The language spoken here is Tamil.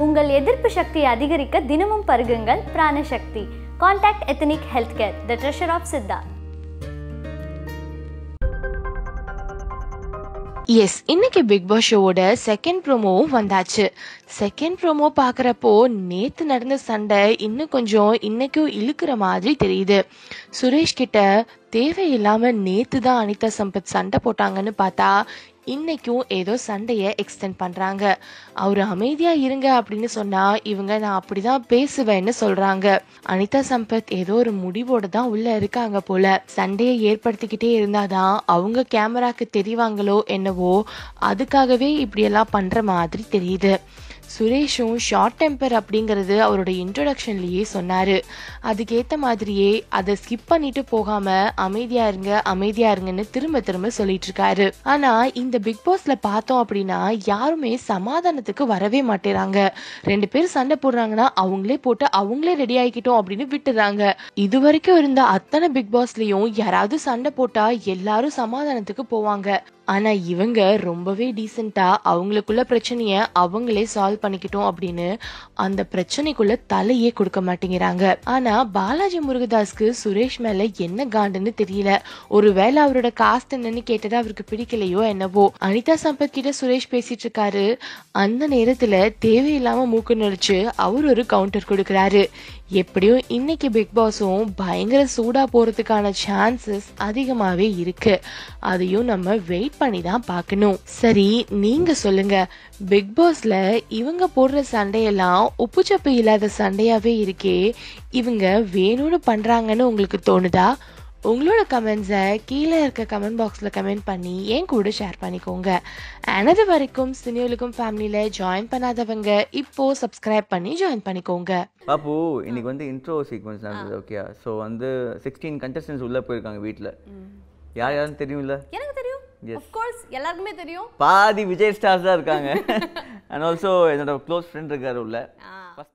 உங்கள் எதிர்ப்பு சக்தியை அதிகரிக்க தினமும் பருகுங்கள் Pranasakthi contact ethnic health care the treasure of Siddha yes இன்னைக்கு பிக் பாஸ் ஷோவோட செகண்ட் ப்ரோமோவும் வந்தாச்சு செகண்ட் ப்ரோமோ பார்க்குறப்போ நேற்று நடந்த சண்டை இன்னும் கொஞ்சம் இன்னைக்கும் இழுக்கிற மாதிரி தெரியுது சுரேஷ் கிட்ட தேவையில்லாமல் நேற்று தான் அனிதா சம்பத் சண்டை போட்டாங்கன்னு பார்த்தா இன்னைக்கும் ஏதோ சண்டையை எக்ஸ்டெண்ட் பண்ணுறாங்க அவர் அமைதியாக இருங்க அப்படின்னு சொன்னால் இவங்க நான் அப்படி தான் பேசுவேன்னு சொல்கிறாங்க அனிதா சம்பத் ஏதோ ஒரு முடிவோட தான் உள்ளே இருக்காங்க போல சண்டையை ஏற்படுத்திக்கிட்டே இருந்தாதான் அவங்க கேமராக்கு தெரிவாங்களோ என்னவோ அதுக்காகவே இப்படியெல்லாம் பண்ணுற மாதிரி தெரியுது சுரேஷும் ஷார்ட் டெம்பர் அப்படிங்கிறது அவரோட இன்ட்ரொடக்ஷன்லேயே சொன்னார் அதுக்கேற்ற மாதிரியே அதை ஸ்கிப் பண்ணிட்டு போகாமல் அமைதியாக இருங்க அமைதியாக இருங்கன்னு திரும்ப திரும்ப சொல்லிட்டு இருக்காரு ஆனால் இந்த பிக் பாஸ்ல பார்த்தோம் அப்படின்னா யாருமே சமாதானத்துக்கு வரவே மாட்டேறாங்க ரெண்டு பேரும் சண்டை போடுறாங்கன்னா அவங்களே போட்டு அவங்களே ரெடி ஆகிக்கிட்டோம் அப்படின்னு விட்டுறாங்க இது வரைக்கும் இருந்த அத்தனை பிக் பாஸ்லயும் யாராவது சண்டை போட்டா எல்லாரும் சமாதானத்துக்கு போவாங்க ஆனா இவங்க ரொம்பவே டீசெண்டா அவங்களுக்குள்ள பிரச்சனைய அவங்களே சால்வ் பண்ணிக்கிட்டோம் அப்படின்னு அந்த பிரச்சனைக்குள்ள தலையே கொடுக்க மாட்டேங்கிறாங்க ஆனா பாலாஜி முருகதாஸ்க்கு சுரேஷ் மேல என்ன காண்டுன்னு தெரியல ஒருவேளை அவரோட காஸ்ட் என்னன்னு கேட்டது அவருக்கு பிடிக்கலையோ என்னவோ அனிதா சம்பத் கிட்ட சுரேஷ் பேசிட்டு இருக்காரு அந்த நேரத்துல தேவையில்லாம மூக்கு நடிச்சு அவர் ஒரு கவுண்டர் கொடுக்கறாரு எப்படியும் இன்னைக்கு பிக் பாஸும் பயங்கர சூடா போறதுக்கான சான்சஸ் அதிகமாவே இருக்கு அதையும் நம்ம வெயிட் பண்ணி தான் பார்க்கணும் சரி நீங்க சொல்லுங்க பிக் பாஸ்ல இவங்க போடுற சண்டையெல்லாம் உப்புச்சப்பு இல்லாத சண்டையாவே இருக்கே இவங்க வேணும்னு பண்றாங்கன்னு உங்களுக்கு தோணுதா உங்களோட கமெண்ட்ஸை கீழே இருக்க கமெண்ட் பாக்ஸில் கமெண்ட் பண்ணி என் கூட ஷேர் பண்ணிக்கோங்க எனது வரைக்கும் சினியோலுக்கும் ஃபேமிலியில் ஜாயின் பண்ணாதவங்க இப்போ சப்ஸ்கிரைப் பண்ணி ஜாயின் பண்ணிக்கோங்க பாப்பு இன்னைக்கு வந்து இன்ட்ரோ சீக்வன்ஸ் நடந்தது ஓகே ஸோ வந்து சிக்ஸ்டீன் கண்டஸ்டன்ஸ் உள்ளே போயிருக்காங்க வீட்டில் யார் யாருன்னு தெரியும்ல எனக்கு தெரியும் Yes. of course எல்லாருக்குமே தெரியும் பாதி விஜய் ஸ்டார்ஸ் தான் இருக்காங்க அண்ட் ஆல்சோ என்னோட க்ளோஸ் ஃப்ரெண்ட் இருக்காரு உள்ள ஆ. First